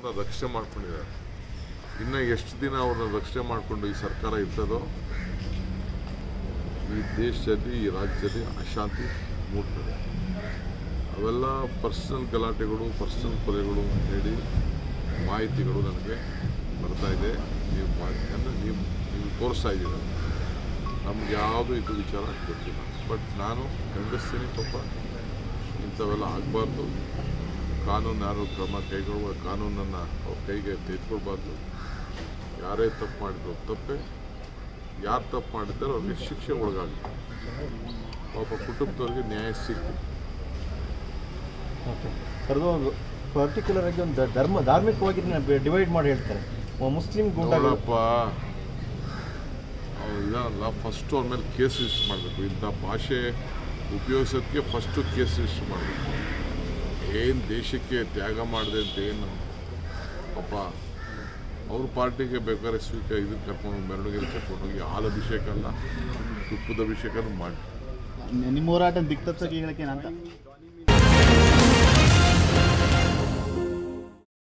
ಅವ್ರನ್ನ ರಕ್ಷಣೆ ಮಾಡ್ಕೊಂಡಿದ್ದಾರೆ ಇನ್ನು ಎಷ್ಟು ದಿನ ಅವ್ರನ್ನ ರಕ್ಷಣೆ ಮಾಡಿಕೊಂಡು ಈ ಸರ್ಕಾರ ಇರ್ತದೋ ಈ ದೇಶದಲ್ಲಿ ಈ ರಾಜ್ಯದಲ್ಲಿ ಅಶಾಂತಿ ಮೂಡ್ತದೆ ಅವೆಲ್ಲ ಪರ್ಸನಲ್ ಗಲಾಟೆಗಳು ಪರ್ಸನಲ್ ಕೊಲೆಗಳು ಅಂತೇಳಿ ಮಾಹಿತಿಗಳು ನನಗೆ ಬರ್ತಾ ಇದೆ ನೀವು ಮಾಹಿತಿಯನ್ನು ನೀವು ನೀವು ತೋರಿಸ್ತಾ ಇದ್ದೀರ ನಮ್ಗೆ ಯಾವುದು ಇದು ವಿಚಾರ ಗೊತ್ತಿಲ್ಲ ಬಟ್ ನಾನು ಖಂಡಿಸ್ತೀನಿ ಪಾಪ ಇಂಥವೆಲ್ಲ ಆಗಬಾರ್ದು ಕಾನೂನು ಯಾರು ಕ್ರಮ ಕೈಗೊಳ್ಳುವ ಕಾನೂನನ್ನು ಅವ್ರ ಕೈಗೆ ತೆಗೆದುಕೊಳ್ಬಾರ್ದು ಯಾರೇ ತಪ್ಪು ಮಾಡಿದ್ರು ತಪ್ಪೇ ಯಾರು ತಪ್ಪು ಮಾಡಿದ್ದಾರೋ ಅವ್ರಿಗೆ ಶಿಕ್ಷೆ ಒಳಗಾಗಲಿ ಪಾಪ ಕುಟುಂಬದವ್ರಿಗೆ ನ್ಯಾಯ ಸಿಕ್ತು ಓಕೆ ಕರೆದು ಒಂದು ಪರ್ಟಿಕ್ಯುಲರ್ ಆಗಿ ಒಂದು ಧರ್ಮ ಧಾರ್ಮಿಕವಾಗಿ ಡಿವೈಡ್ ಮಾಡಿ ಹೇಳ್ತಾರೆ ಒಬ್ಬ ಮುಸ್ಲಿಂ ಗುಂಡಾಗಳು ನೋಡಪ್ಪ ಅವ್ರು ಇದಲ್ಲ ಫಸ್ಟ್ ಅವ್ರ ಮೇಲೆ ಕೇಸ್ ರಿಜಿಸ್ಟರ್ ಮಾಡಬೇಕು ಇಂಥ ಭಾಷೆ ಉಪಯೋಗಿಸೋದಕ್ಕೆ ಫಸ್ಟು ಕೇಸ್ ರಿಜಿಸ್ಟರ್ ಮಾಡಬೇಕು ಏನು ದೇಶಕ್ಕೆ ತ್ಯಾಗ ಮಾಡಿದೆ ಅಂತ ಏನು ಪಾಪ ಅವ್ರ ಪಾರ್ಟಿಗೆ ಬೇಕಾದ್ರೆ ಸ್ವೀಕ ಇದಕ್ಕೆ ಕರ್ಕೊಂಡು ಮೆರವಣಿಗೆ ಕರ್ಕೊಂಡೋಗಿ ಹಾಲು ಅಭಿಷೇಕ ಅಲ್ಲ ತುಪ್ಪದ ಅಭಿಷೇಕನೂ ಮಾಡಿ ನಿಮ್ಮ ಹೋರಾಟ ದಿಕ್ತಪ್ಸಕ್ಕೆ ಹೇಳಕ್ಕೆ ಅಂತ